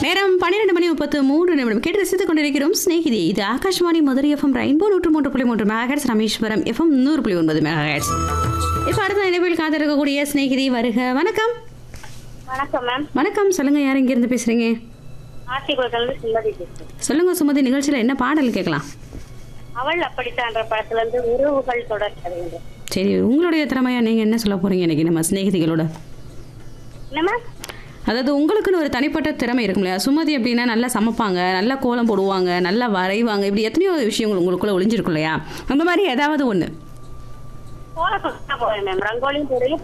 நேரம் பன்னிரெண்டு மணி முப்பத்து மூன்று நிமிடம் கேட்டு ரசித்துக் கொண்டிருக்கிறோம் ஸ்நேகிதி இது ஆகாஷ்வாணி மதுரை எஃப்எம் ரெயின்போ நூற்று மூன்று புள்ளி மூன்று மெகாஹெட்ஸ் ராமேஸ்வரம் எஃப்எம் நூறு புள்ளி ஒன்பது மெகாஹெட்ஸ் இப்போ அடுத்த நினைவில் காத்திருக்கக்கூடிய ஸ்நேகிதி வருக வணக்கம் வணக்கம் மேம் வணக்கம் சொல்லுங்க யார் இங்கிருந்து பேசுறீங்க ஆசிகுளத்துல சுமதி பேசுறேன் சொல்லுங்க சுமதி நிகழ்ச்சியில் என்ன பாடல் கேட்கலாம் அவள் அப்படித்தான்ற படத்துல இருந்து உறவுகள் தொடர் கதைங்க சரி உங்களுடைய திறமையா நீங்க என்ன சொல்ல போறீங்க இன்னைக்கு நம்ம ஸ்நேகிதிகளோட என்ன மேம் அதாவது உங்களுக்குன்னு ஒரு தனிப்பட்ட திறமை இருக்கும் இல்லையா சுமதி அப்படின்னா நல்லா சமைப்பாங்க நல்லா கோலம் போடுவாங்க நல்லா வரைவாங்க இப்படி எத்தனையோ விஷயங்கள் உங்களுக்குள்ள ஒளிஞ்சிருக்கும் இல்லையா அந்த மாதிரி ஏதாவது ஒன்று போல சொன்னா போறேன் மேம் ரங்கோலியும் போடுவேன்